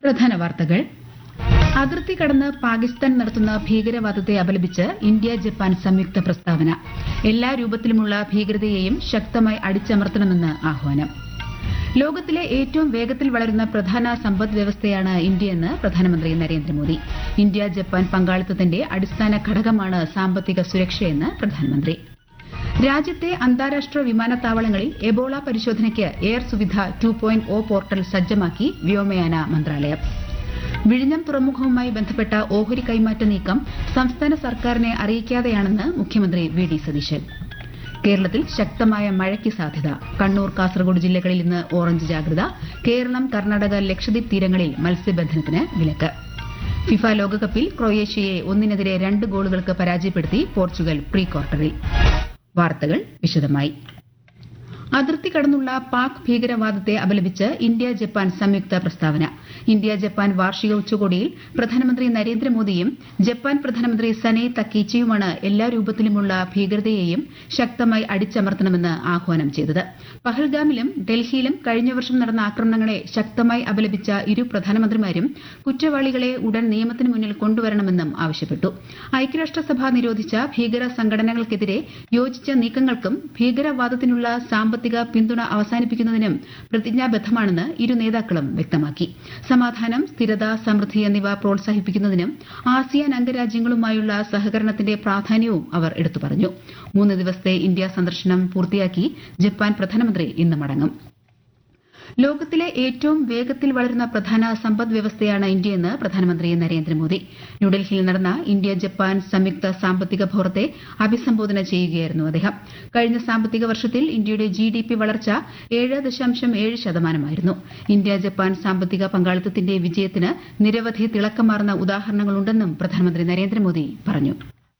പ്രധാന വാർത്തകൾ അതിർത്തി കടന്ന് പാകിസ്ഥാൻ നടത്തുന്ന ഭീകരവാദത്തെ അപലപിച്ച് ഇന്ത്യ ജപ്പാൻ സംയുക്ത പ്രസ്താവന എല്ലാ രൂപത്തിലുമുള്ള ഭീകരതയെയും ശക്തമായി അടിച്ചമർത്തണമെന്ന് ആഹ്വാനം ലോകത്തിലെ ഏറ്റവും വേഗത്തിൽ വളരുന്ന പ്രധാന സമ്പദ് വ്യവസ്ഥയാണ് ഇന്ത്യയെന്ന് പ്രധാനമന്ത്രി നരേന്ദ്രമോദി ഇന്ത്യ ജപ്പാൻ പങ്കാളിത്തത്തിന്റെ അടിസ്ഥാന ഘടകമാണ് സാമ്പത്തിക സുരക്ഷയെന്ന് പ്രധാനമന്ത്രി രാജ്യത്തെ അന്താരാഷ്ട്ര വിമാനത്താവളങ്ങളിൽ എബോള പരിശോധനയ്ക്ക് air Suvidha two point O portal സജ്ജമാക്കി വ്യോമയാന മന്ത്രാലയം വിഴിഞ്ഞം തുറമുഖവുമായി ബന്ധപ്പെട്ട ഓഹരി കൈമാറ്റ നീക്കം സംസ്ഥാന സർക്കാരിനെ അറിയിക്കാതെയാണെന്ന് മുഖ്യമന്ത്രി വി ഡി സതീശൻ കേരളത്തിൽ ശക്തമായ മഴയ്ക്ക് സാധ്യത കണ്ണൂർ കാസർഗോഡ് ജില്ലകളിൽ ഇന്ന് ഓറഞ്ച് ജാഗ്രത കേരളം കർണാടക ലക്ഷദ്വീപ് തീരങ്ങളിൽ മത്സ്യബന്ധനത്തിന് വിലക്ക് ഫിഫ ലോകകപ്പിൽ ക്രൊയേഷ്യയെ ഒന്നിനെതിരെ രണ്ട് ഗോളുകൾക്ക് പരാജയപ്പെടുത്തി പോർച്ചുഗൽ പ്രീ ക്വാർട്ടറിൽ വാർത്തകൾ വിശദമായി അതിർത്തി കടന്നുള്ള പാക് ഭീകരവാദത്തെ അപലപിച്ച് ഇന്ത്യ ജപ്പാൻ സംയുക്ത പ്രസ്താവന ഇന്ത്യ ജപ്പാൻ വാർഷിക ഉച്ചകോടിയിൽ പ്രധാനമന്ത്രി നരേന്ദ്രമോദിയും ജപ്പാൻ പ്രധാനമന്ത്രി സനെ തക്കീച്ചിയുമാണ് എല്ലാ രൂപത്തിലുമുള്ള ഭീകരതയെയും ശക്തമായി അടിച്ചമർത്തണമെന്ന് ആഹ്വാനം ചെയ്തത് പഹൽഗാമിലും ഡൽഹിയിലും കഴിഞ്ഞ വർഷം നടന്ന ആക്രമണങ്ങളെ ശക്തമായി അപലപിച്ച ഇരു പ്രധാനമന്ത്രിമാരും കുറ്റവാളികളെ ഉടൻ നിയമത്തിന് മുന്നിൽ കൊണ്ടുവരണമെന്നും ആവശ്യപ്പെട്ടു ഐക്യരാഷ്ട്രസഭ നിരോധിച്ച ഭീകര സംഘടനകൾക്കെതിരെ യോജിച്ച നീക്കങ്ങൾക്കും ഭീകരവാദത്തിനുള്ള സാമ്പത്തിക പിന്തുണ അവസാനിപ്പിക്കുന്നതിനും പ്രതിജ്ഞാബദ്ധമാണെന്ന് ഇരു നേതാക്കളും വ്യക്തമാക്കി സമാധാനം സ്ഥിരത സമൃദ്ധി എന്നിവ പ്രോത്സാഹിപ്പിക്കുന്നതിനും ആസിയാൻ അംഗരാജ്യങ്ങളുമായുള്ള സഹകരണത്തിന്റെ പ്രാധാന്യവും അവർ എടുത്തു പറഞ്ഞു മൂന്ന് ദിവസത്തെ ഇന്ത്യ സന്ദർശനം പൂർത്തിയാക്കി ജപ്പാൻ പ്രധാനമന്ത്രി ഇന്ന് മടങ്ങും ലോകത്തിലെ ഏറ്റവും വേഗത്തിൽ വളരുന്ന പ്രധാന സമ്പദ് വ്യവസ്ഥയാണ് ഇന്ത്യയെന്ന് പ്രധാനമന്ത്രി നരേന്ദ്രമോദി ന്യൂഡൽഹിയിൽ നടന്ന ഇന്ത്യ ജപ്പാൻ സംയുക്ത സാമ്പത്തിക ഫോറത്തെ അഭിസംബോധന ചെയ്യുകയായിരുന്നു അദ്ദേഹം കഴിഞ്ഞ സാമ്പത്തിക വർഷത്തിൽ ഇന്ത്യയുടെ ജി ഡി പി വളർച്ച ഏഴ് ദശാംശം ഏഴ് ശതമാനമായിരുന്നു ഇന്ത്യ ജപ്പാൻ സാമ്പത്തിക പങ്കാളിത്തത്തിന്റെ വിജയത്തിന് നിരവധി തിളക്കമാർന്ന ഉദാഹരണങ്ങളുണ്ടെന്നും പ്രധാനമന്ത്രി നരേന്ദ്രമോദി പറഞ്ഞു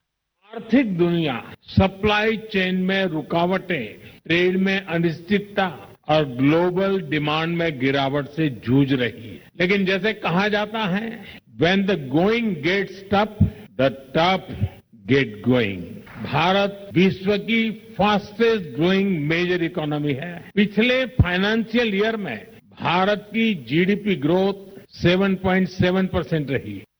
आर्थिक दुनिया सप्लाई चेन में रुकावटें ट्रेड में अनिश्चितता और ग्लोबल डिमांड में गिरावट से जूझ रही है लेकिन जैसे कहा जाता है when the going gets tough the tough get going Bharat विश्व की फास्टेस्ट ग्रोइंग मेजर इकोनॉमी है पिछले फाइनेंशियल ईयर में भारत की जीडीपी ग्रोथ 7.7 परसेंट रही है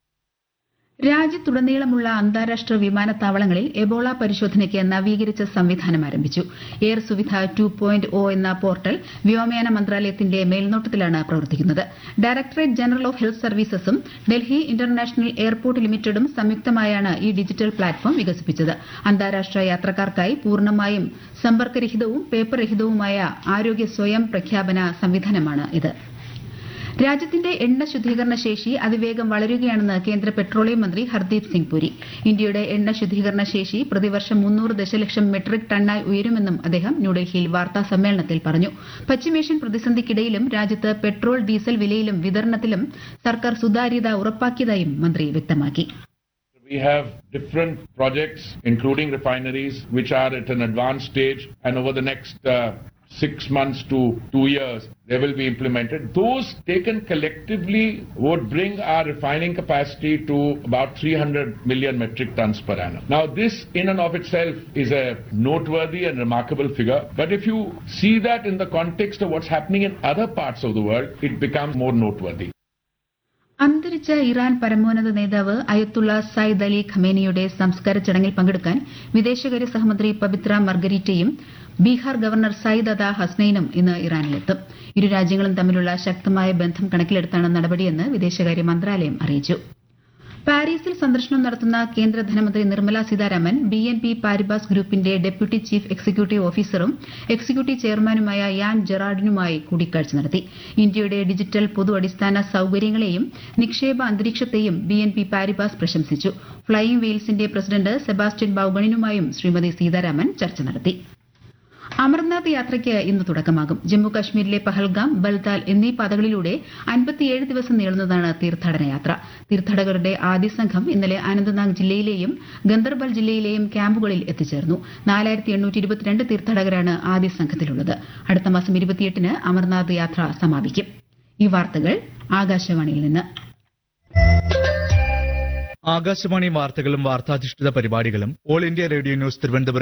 രാജ്യത്തുടനീളമുള്ള അന്താരാഷ്ട്ര വിമാനത്താവളങ്ങളിൽ എബോള പരിശോധനയ്ക്ക് നവീകരിച്ച സംവിധാനം ആരംഭിച്ചു air Suvidha two point O എന്ന പോർട്ടൽ വ്യോമയാന മന്ത്രാലയത്തിന്റെ മേൽനോട്ടത്തിലാണ് പ്രവർത്തിക്കുന്നത് ഡയറക്ടറേറ്റ് ജനറൽ ഓഫ് ഹെൽത്ത് സർവീസസും ഡൽഹി ഇന്റർനാഷണൽ എയർപോർട്ട് ലിമിറ്റഡും സംയുക്തമായാണ് ഈ ഡിജിറ്റൽ പ്ലാറ്റ്ഫോം വികസിപ്പിച്ചത് അന്താരാഷ്ട്ര യാത്രക്കാർക്കായി പൂർണ്ണമായും സമ്പർക്കരഹിതവും പേപ്പർ രഹിതവുമായ ആരോഗ്യ സ്വയം പ്രഖ്യാപന സംവിധാനമാണ് ഇത് രാജ്യത്തിന്റെ എണ്ണ ശുദ്ധീകരണ ശേഷി അതിവേഗം വളരുകയാണെന്ന് കേന്ദ്ര പെട്രോളിയം മന്ത്രി ഹർദീപ് സിംഗ് പുരി ഇന്ത്യയുടെ എണ്ണ ശുദ്ധീകരണ ശേഷി പ്രതിവർഷം മുന്നൂറ് ദശലക്ഷം മെട്രിക് ടണ്ണായി ഉയരുമെന്നും അദ്ദേഹം ന്യൂഡൽഹിയിൽ വാർത്താ സമ്മേളനത്തിൽ പറഞ്ഞു പശ്ചിമേഷ്യൻ പ്രതിസന്ധിക്കിടയിലും രാജ്യത്ത് പെട്രോൾ ഡീസൽ വിലയിലും വിതരണത്തിലും സർക്കാർ സുതാര്യത ഉറപ്പാക്കിയതായും മന്ത്രി വ്യക്തമാക്കി We have different projects, including refineries, which are at an advanced stage, and over the next uh, six months to two years, they will be implemented. Those taken collectively would bring our refining capacity to about 300 million metric tons per annum. Now, this in and of itself is a noteworthy and remarkable figure, but if you see that in the context of what's happening in other parts of the world, it becomes more noteworthy. അന്തരിച്ച Iran പരമോന്നത നേതാവ് അയത്തുള്ള സയ്യിദ് അലി ഖമേനിയുടെ സംസ്കാര ചടങ്ങിൽ പങ്കെടുക്കാൻ വിദേശകാര്യ സഹമന്ത്രി പവിത്ര മർഗരീറ്റയും Bihar governor Syed Ata ഹസ്നൈനും ഇന്ന് ഇറാനിലെത്തും ഇരു രാജ്യങ്ങളും തമ്മിലുള്ള ശക്തമായ ബന്ധം കണക്കിലെടുത്താണ് നടപടിയെന്ന് വിദേശകാര്യ മന്ത്രാലയം അറിയിച്ചു പാരീസിൽ സന്ദർശനം നടത്തുന്ന കേന്ദ്ര ധനമന്ത്രി Nirmala Sitharaman B N P Paribas ഗ്രൂപ്പിന്റെ ഡെപ്യൂട്ടി ചീഫ് എക്സിക്യൂട്ടീവ് ഓഫീസറും എക്സിക്യൂട്ടീവ് ചെയർമാനുമായ യാൻ ജെറാർഡിനുമായി കൂടിക്കാഴ്ച നടത്തി ഇന്ത്യയുടെ ഡിജിറ്റൽ പൊതു അടിസ്ഥാന സൌകര്യങ്ങളെയും നിക്ഷേപ അന്തരീക്ഷത്തെയും ബി എൻ പി പാരിബാസ് പ്രശംസിച്ചു ഫ്ളൈയിംഗ് വെയിൽസിന്റെ പ്രസിഡന്റ് സെബാസ്റ്റ്യൻ ബൌഗണിനുമായും ശ്രീമതി സീതാരാമൻ ചർച്ച നടത്തി അമർനാഥ് യാത്രയ്ക്ക് ഇന്ന് തുടക്കമാകും ജമ്മു കശ്മീരിലെ പഹൽഗാം ബൽതാൽ എന്നീ പാതകളിലൂടെ അൻപത്തിയേഴ് ദിവസം നീളുന്നതാണ് തീർത്ഥാടന യാത്ര തീർത്ഥാടകരുടെ ആദ്യ സംഘം ഇന്നലെ അനന്തനാഗ് ജില്ലയിലെയും ഗന്ദർബൽ ജില്ലയിലെയും ക്യാമ്പുകളിൽ എത്തിച്ചേർന്നു നാലായിരത്തി എണ്ണൂറ്റി ഇരുപത്തിരണ്ട് തീർത്ഥാടകരാണ് ആദ്യ സംഘത്തിലുള്ളത് അടുത്ത മാസം ഇരുപത്തിയെട്ടിന് അമർനാഥ് യാത്ര സമാപിക്കും ഈ വാർത്തകൾ ആകാശവാണിയിൽ നിന്ന് ആകാശവാണി വാർത്തകളും വാർത്താധിഷ്ഠിത പരിപാടികളും all India radio news Thiruvananthapuram